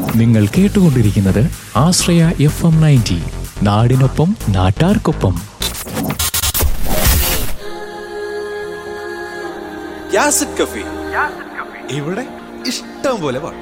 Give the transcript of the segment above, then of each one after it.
നിങ്ങൾ കേട്ടുകൊണ്ടിരിക്കുന്നത് ആശ്രയ F M ninety നാടിനൊപ്പം നാട്ടാർക്കൊപ്പം യാസിഡ് കഫി ഇവിടെ ഇഷ്ടം പോലെ പാട്ട്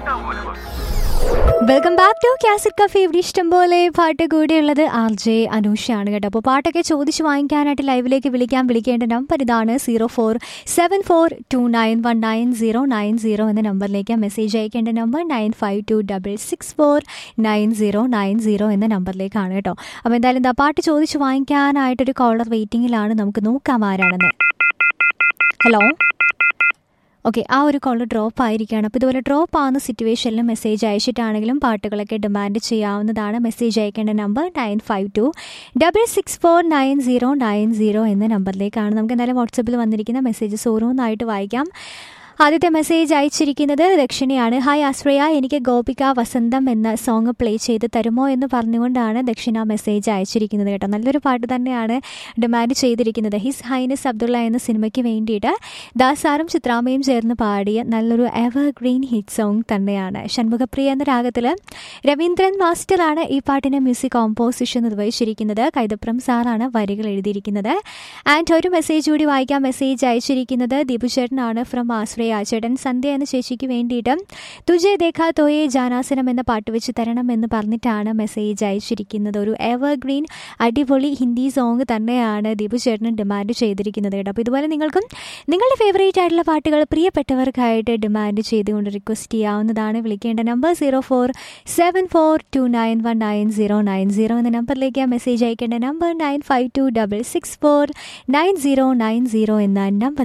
welcome back to cassette cafe ഇവിടെ ഇഷ്ടം പോലെ പാട്ട് കൂടെയുള്ളത് ആർ ജെ അനൂഷയാണ് കേട്ടോ അപ്പോൾ പാട്ടൊക്കെ ചോദിച്ച് വാങ്ങിക്കാനായിട്ട് ലൈവിലേക്ക് വിളിക്കാൻ വിളിക്കേണ്ട നമ്പർ ഇതാണ് zero four seven four two nine one nine zero nine zero എന്ന നമ്പറിലേക്ക് മെസ്സേജ് അയക്കേണ്ട number nine five two double six four nine zero nine zero എന്ന നമ്പറിലേക്കാണ് കേട്ടോ അപ്പോൾ എന്തായാലും എന്താ പാട്ട് ചോദിച്ച് വാങ്ങിക്കാനായിട്ടൊരു കോളർ വെയിറ്റിംഗിലാണ് നമുക്ക് നോക്കാം ആരാണെന്ന് ഹലോ ഓക്കെ ആ ഒരു കോൾ ഡ്രോപ്പ് ആയിരിക്കുകയാണ് അപ്പോൾ ഇതുപോലെ ഡ്രോപ്പ് ആവുന്ന സിറ്റുവേഷനിൽ മെസ്സേജ് അയച്ചിട്ടാണെങ്കിലും പാട്ടുകളൊക്കെ ഡിമാൻഡ് ചെയ്യാവുന്നതാണ് മെസ്സേജ് അയക്കേണ്ട number nine five two double six four nine zero nine zero എന്ന നമ്പറിലേക്കാണ് നമുക്ക് എന്തായാലും വാട്സപ്പിൽ വന്നിരിക്കുന്ന മെസ്സേജസ് ഓരോന്നായിട്ട് വായിക്കാം ആദ്യത്തെ മെസ്സേജ് അയച്ചിരിക്കുന്നത് ദക്ഷിണയാണ് ഹായ് ആശ്രയ എനിക്ക് ഗോപിക വസന്തം എന്ന സോങ് പ്ലേ ചെയ്ത് തരുമോ എന്ന് പറഞ്ഞുകൊണ്ടാണ് ദക്ഷിണ മെസ്സേജ് അയച്ചിരിക്കുന്നത് കേട്ടോ നല്ലൊരു പാട്ട് തന്നെയാണ് ഡിമാൻഡ് ചെയ്തിരിക്കുന്നത് ഹിസ് ഹൈനസ് അബ്ദുള്ള എന്ന സിനിമയ്ക്ക് വേണ്ടിയിട്ട് ദാസാറും ചിത്രാമയും ചേർന്ന് പാടിയ നല്ലൊരു എവർ ഗ്രീൻ ഹിറ്റ് സോങ് തന്നെയാണ് ഷൺമുഖപ്രിയ എന്ന രാഗത്തിൽ രവീന്ദ്രൻ മാസ്റ്ററാണ് ഈ പാട്ടിന് മ്യൂസിക് കോമ്പോസിഷൻ നിർവഹിച്ചിരിക്കുന്നത് കൈതപ്രം സാറാണ് വരികൾ എഴുതിയിരിക്കുന്നത് ആൻഡ് ഒരു മെസ്സേജ് കൂടി വായിക്കാം മെസ്സേജ് അയച്ചിരിക്കുന്നത് ദീപു ചേട്ടനാണ് ഫ്രം ആശ്രയ ചേട്ടൻ സന്ധ്യ എന്ന ചേച്ചിക്ക് വേണ്ടിയിട്ട് തുജെ ദേഖാ തോയെ ജാനാസനം എന്ന പാട്ട് വെച്ച് തരണം എന്ന് പറഞ്ഞിട്ടാണ് മെസ്സേജ് അയച്ചിരിക്കുന്നത് ഒരു എവർ ഗ്രീൻ അടിപൊളി ഹിന്ദി സോങ് തന്നെയാണ് ദീപു ചേട്ടൻ ഡിമാൻഡ് ചെയ്തിരിക്കുന്നത് കേട്ടോ അപ്പോൾ ഇതുപോലെ നിങ്ങൾക്കും നിങ്ങളുടെ ഫേവറേറ്റ് ആയിട്ടുള്ള പാട്ടുകൾ പ്രിയപ്പെട്ടവർക്കായിട്ട് ഡിമാൻഡ് ചെയ്തുകൊണ്ട് റിക്വസ്റ്റ് ചെയ്യാവുന്നതാണ് വിളിക്കേണ്ട number zero four seven four two nine one nine zero nine zero എന്ന നമ്പറിലേക്ക് മെസ്സേജ് അയക്കേണ്ട number nine five two double six four nine zero nine zero എന്ന നമ്പർ